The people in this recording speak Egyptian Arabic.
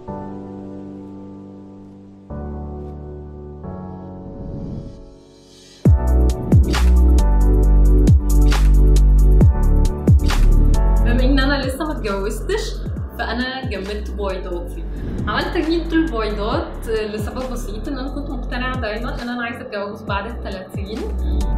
بما ان انا لسه ما اتجوزتش فانا جمدت بويضاتي عملت تجميد البويضات لسبب بسيط ان انا كنت مقتنعه دايما ان انا عايزه اتجوز بعد ال 30